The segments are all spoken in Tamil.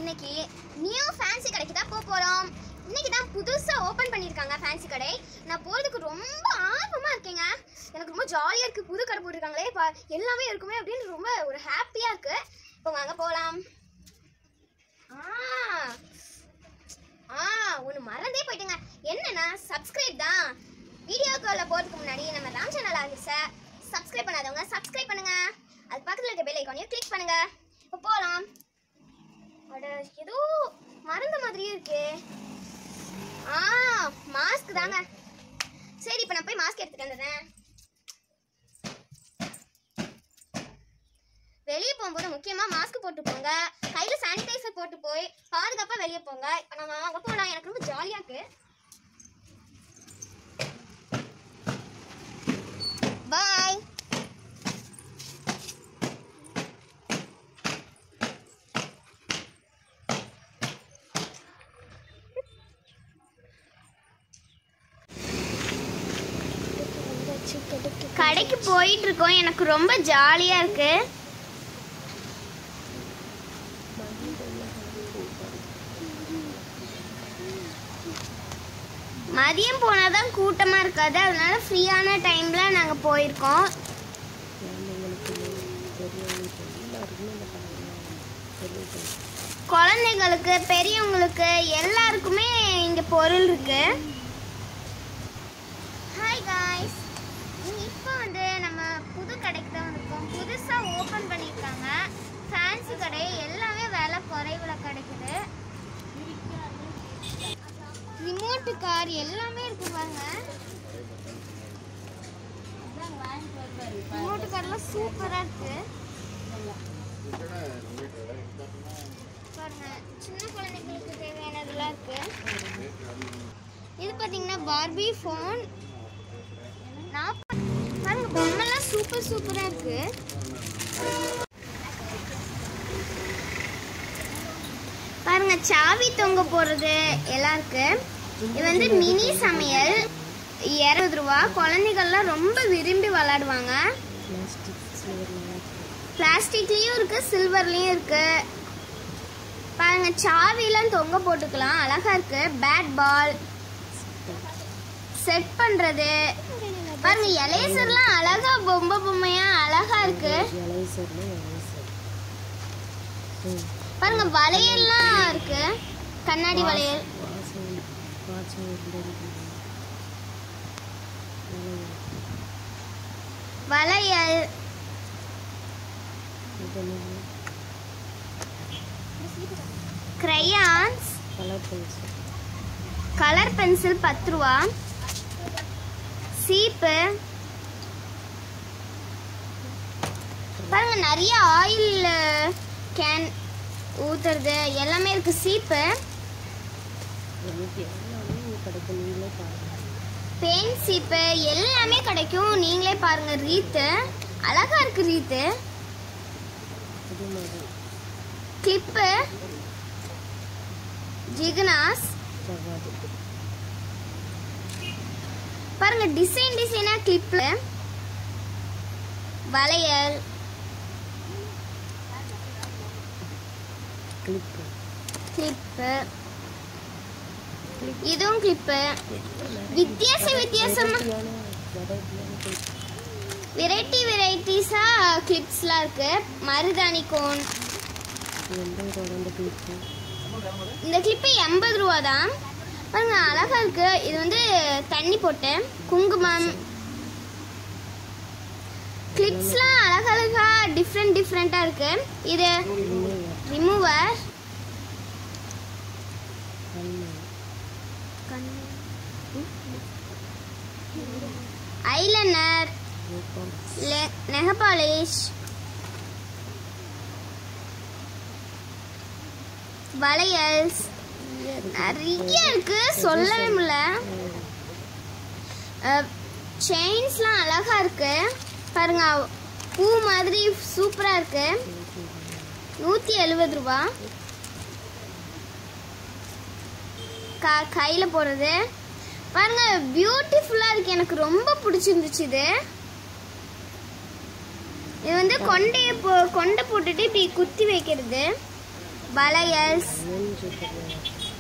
இன்னைக்கு நியூ ஃபேன்சி கடைக்கு தான் போக போகிறோம் இன்னைக்கு தான் புதுசாக ஓப்பன் பண்ணியிருக்காங்க ஃபேன்சி கடை நான் போகிறதுக்கு ரொம்ப ஆர்வமாக இருக்கேங்க எனக்கு ரொம்ப ஜாலியாக இருக்குது புது கடை போட்டிருக்காங்களே இப்போ எல்லாமே இருக்குமே அப்படின்னு ரொம்ப ஒரு ஹாப்பியாக இருக்குது இப்போ வாங்க போகலாம் ஆ ஆ ஒன்று மறந்தே போயிட்டுங்க என்னன்னா சப்ஸ்கிரைப் தான் வீடியோக்குள்ள போகிறதுக்கு முன்னாடி நம்ம ராம் சேனல் ஆகிடுச்ச சப்ஸ்கிரைப் பண்ணாதவங்க சப்ஸ்கிரைப் பண்ணுங்க அது பக்கத்தில் இருக்க பெல் ஐக்கானையும் கிளிக் பண்ணுங்க இப்போ போகலாம் அட ஏதோ மறந்த மாதிரியே இருக்கே ஆ மாஸ்க் தாங்க சரி இப்போ நான் போய் மாஸ்க் எடுத்துட்டு வந்துடுறேன் வெளியே போகும்போது முக்கியமா மாஸ்க் போட்டு போங்க கையில சானிடைசர் போட்டு போய் பாதுகாப்பா வெளியே போங்க இப்போ நம்ம அங்க போலாம் எனக்கு ரொம்ப ஜாலியா இருக்கு பாய் கடைக்கு போயிட்டு இருக்கோம் எனக்கு ரொம்ப ஜாலியா இருக்கு மதியம் போனாதான் கூட்டமா இருக்காது அதனால ஃப்ரீயான டைம்ல நாங்க போயிருக்கோம் குழந்தைங்களுக்கு பெரியவங்களுக்கு எல்லாருக்குமே இங்க பொருள் இருக்கு ஹாய் காய்ஸ் இப்போ வந்து நம்ம புது கடைக்கு தான் வந்திருக்கோம் புதுசாக ஓப்பன் பண்ணியிருக்காங்க ஃபேன்சி கடை எல்லாமே விலை குறைவில் கிடைக்குது ரிமோட்டு கார் எல்லாமே இருக்கு பாருங்க ரிமோட்டு கார்லாம் சூப்பராக இருக்கு பாருங்க சின்ன குழந்தைங்களுக்கு தேவையானதெல்லாம் இருக்கு இது பார்த்தீங்கன்னா பார்பி ஃபோன் நான் பா- பாருங்க பொம்மைலாம் சூப்பர் சூப்பரா இருக்கு பாருங்க சாவி தொங்க போடுறது எல்லாம் இருக்கு இது வந்து மினி சமையல் இருபது ரூபா குழந்தைகள்லாம் ரொம்ப விரும்பி விளையாடுவாங்க பிளாஸ்டிக்லயும் இருக்கு சில்வர்லயும் இருக்கு பாருங்க சாவிலாம் தொங்க போட்டுக்கலாம் அழகா இருக்கு பேட் பால் செட் பண்றது பாருங்க எலேசர்லாம் அழகா பொம்மை பொம்மையா அழகா இருக்கு பாருங்க வளையல்லாம் இருக்கு கண்ணாடி வளையல் வளையல் கிரையான்ஸ் கலர் பென்சில் பத்து ரூபா சீப்பு பாருங்க நிறைய ஆயில் கேன் ஊத்துறது எல்லாமே இருக்கு சீப்பு பெயின் சீப்பு எல்லாமே கிடைக்கும் நீங்களே பாருங்க ரீத்து அழகா இருக்கு ரீத்து கிளிப்பு ஜிகனாஸ் பாருங்க டிசைன் டிசைனா கிளிப்ல வளையல் கிளிப்பு இதுவும் கிளிப்பு வித்தியாச வித்தியாசமா வெரைட்டி வெரைட்டிஸா கிளிப்ஸ்லாம் இருக்கு மருதாணி கோன் இந்த கிளிப்பு எண்பது ரூபா தான் பாருங்க அழகா இருக்கு இது வந்து தண்ணி போட்டு குங்குமம் கிளிப்ஸ்லாம் அழகழகா டிஃப்ரெண்ட் டிஃப்ரெண்ட்டாக இருக்கு இது ரிமூவர் ஐலைனர் நெக பாலிஷ் வளையல்ஸ் நிறைய இருக்கு சொல்லவே முடியல செயின்ஸ்லாம் அழகா இருக்கு பாருங்க பூ மாதிரி சூப்பரா இருக்கு நூத்தி எழுபது ரூபா க- கையில போடுறது பாருங்க பியூட்டிஃபுல்லா இருக்கு எனக்கு ரொம்ப பிடிச்சிருந்துச்சு இது இது வந்து கொண்டைய போ கொண்டை போட்டுட்டு இப்படி குத்தி வைக்கிறது வளையல்ஸ் என்னன்னு சொல்லுங்க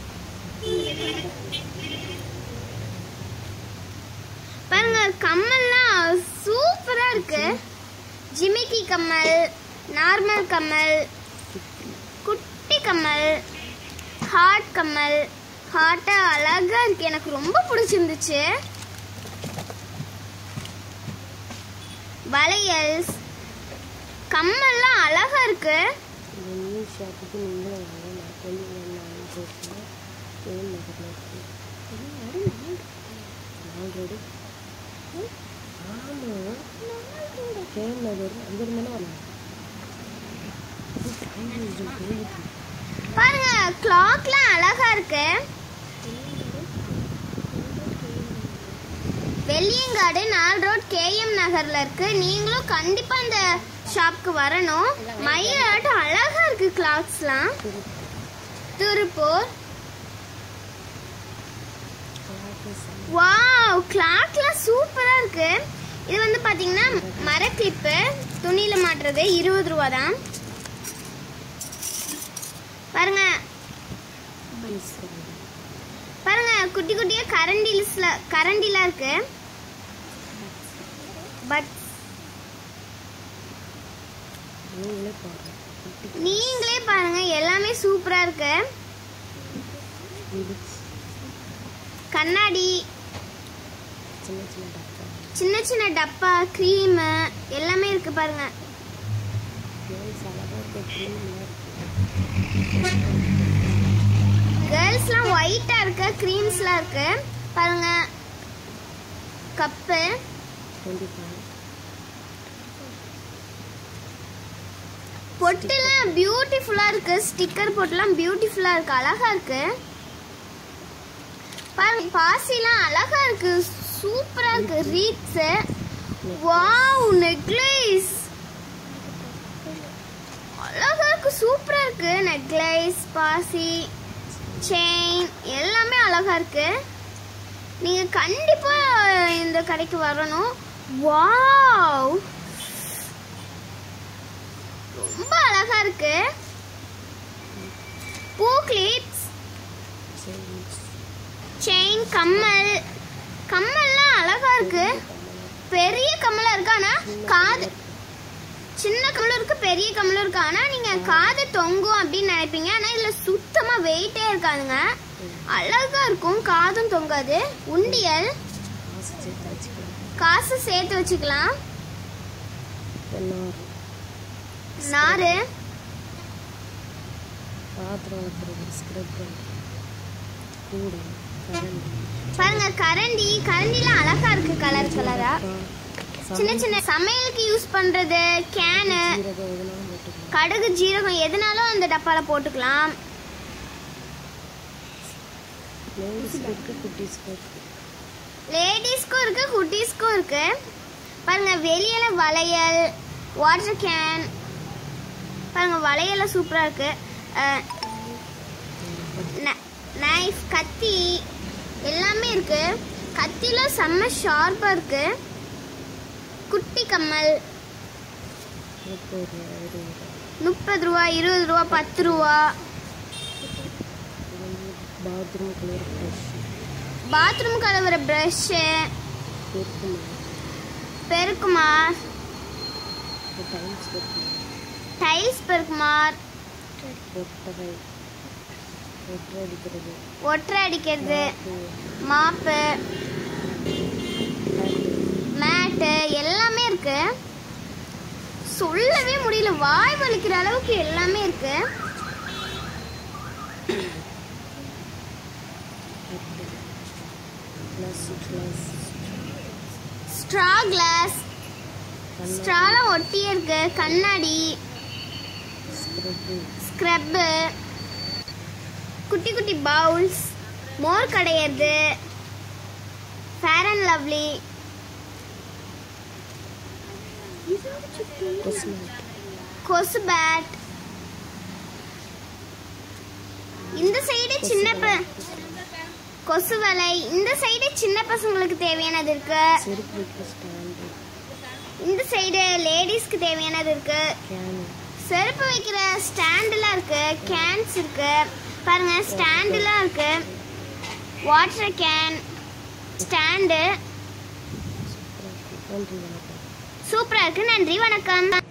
பாருங்க கம்மல்லாம் சூப்பரா இருக்கு ஜிமிக்கி கம்மல் நார்மல் கம்மல் குட்டி கம்மல் ஹார்ட் கம்மல் ஹார்ட்டா அழகா இருக்கு எனக்கு ரொம்ப பிடிச்சிருந்துச்சு வளையல்ஸ் கம்மல்லாம் அழகா இருக்கு இந்த நியூ ஷாப்புக்கு நீங்களும் வாங்க நான் டுவெண்ட்டி ஒன் நாலு போட்டுருக்கேன் ஏழு நகரில் இருக்கு நாலு ரோடு ஆமாம் கேம் நகர் அங்கே இருந்தானே வரலாம் பாருங்க கிளாக்லாம் அழகா இருக்கு வெள்ளியங்காடு நால் ரோட் கேஎம் நகர்ல இருக்கு நீங்களும் கண்டிப்பா இந்த ஷாப்க்கு வரணும் மயிலாட்டம் அழகா இருக்கு கிளாத்ஸ்லாம் திருப்பூர் வாவ் கிளாத்லாம் சூப்பரா இருக்கு இது வந்து பாத்தீங்கன்னா மர கிளிப்பு துணியில மாட்டுறது இருபது ரூபா தான் பாருங்க பாருங்க குட்டி குட்டியா கரண்டில்ஸ்ல கரண்டிலாம் இருக்கு பட் நீங்களே பாருங்க நீங்களே பாருங்க எல்லாமே சூப்பரா இருக்கு லிபிக்ஸ் கண்ணாடி சின்ன சின்ன டப்பா சின்ன சின்ன டப்பா க்ரீம் எல்லாமே இருக்கு பாருங்க கேர்ள்ஸ் அழகாக இருக்க க்ரீம்லாம் கேர்ள்ஸ்லாம் ஒயிட்டா இருக்கு க்ரீம்ஸ்லாம் இருக்கு பாருங்க கப்பு டுவெண்ட்டி ஃபைவ் பொட்டுலாம் பியூட்டிஃபுல்லா இருக்கு ஸ்டிக்கர் பொட்டுலாம் பியூட்டிஃபுல்லா இருக்கு அழகா இருக்கு பாருங்க பாசிலாம் அழகா இருக்கு சூப்பரா இருக்கு ரீட்ஸ் வாவ் நெக்லேஸ் அழகா இருக்கு சூப்பரா இருக்கு நெக்லேஸ் பாசி செயின் எல்லாமே அழகா இருக்கு நீங்க கண்டிப்பா இந்த கடைக்கு வரணும் வாவ் ரொம்ப அழகா இருக்கு பூ கிளிப்ஸ் செயின்ஸ் செயின் கம்மல் கம்மல்லாம் அழகா இருக்கு பெரிய கம்மலா இருக்கு ஆனா காது சின்ன கம்மலும் இருக்கு பெரிய கம்மலும் இருக்கு ஆனா நீங்க காது தொங்கும் அப்படின்னு நினைப்பீங்க ஆனா இதுல சுத்தமா வெயிட்டே இருக்காதுங்க அழகா இருக்கும் காதும் தொங்காது உண்டியல் காசு சேர்த்து வச்சுக்கலாம் காசு சேர்த்து வச்சுக்கலாம் என்னார் நாரு பாத்திரம் வைக்கிறது ஸ்க்ரப் கூட கரண்டி பாருங்க கரண்டி கரண்டிலாம் அழகா இருக்கு கலர் கலரா சின்ன சின்ன சமையலுக்கு யூஸ் பண்றது கேனு ஜீரகம் எதுனாலும் போட்டுக்கலாம் கடுகு ஜீரகம் எதுனாலும் அந்த டப்பால போட்டுக்கலாம் லேடிஸ்க்கு இருக்கு குட்டீஸ்க்கு இருக்கு லேடிஸ்க்கும் இருக்கு குட்டீஸ்க்கும் இருக்கு பாருங்க வெளியில வளையல் வாட்டர் கேன் பாருங்க வளையல சூப்பரா இருக்கு நைஃப் கத்தி எல்லாமே இருக்கு கத்தில செம்ம ஷார்ப்பா இருக்கு குட்டி கம்மல் முப்பது ரூபா இருபது ரூபா முப்பது ரூபா இருபது ரூபா பத்து ரூபா இது வந்து பாத்ரூம் கலர் ப்ரஷ் பாத்ரூம் கழுவுற ப்ரஷ்ஷு இருக்குமா பெருக்குமார் டைம்ஸ் இருக்குமா டைல்ஸ் பெருக்குமார் ஒட்டகை ஒட்டரை அடிக்கிறது ஒற்றை அடிக்கிறது மாப்பு, மாப்பு பேண்டு, மேட்டு எல்லாமே இருக்கு சொல்லவே முடியல வாய் வலிக்கிற அளவுக்கு எல்லாமே இருக்கு தட்டு, கிளாஸ் கிளாஸ் ஸ்ட்ரா கிளாஸ் கண்ணாடி ஸ்ட்ராலாம் ஒட்டியே இருக்கு கண்ணாடி ஸ்க்ரப்பு ஸ்க்ரப்பு குட்டி குட்டி பவுல்ஸ் மோர் கடையிறது ஃபேர் அண்ட் லவ்லி கொஸ்மெட் கொசு பேட் இந்த சைடு சின்ன ப கொசு வலை இந்த சைடு சின்ன பசங்களுக்கு தேவையானது இருக்கு செருப்பு வைக்க ஸ்டாண்டு இந்த சைடு லேடிஸ்க்கு தேவையானது இருக்கு கேனு செருப்பு வைக்கிற ஸ்டாண்டுலாம் இருக்கு கேன்ஸ் இருக்கு பாருங்க ஸ்டாண்டுலாம் இருக்கு வாட்டர் கேன் ஸ்டாண்டு நன்றி வணக்கம் சூப்பரா இருக்கு நன்றி வணக்கம்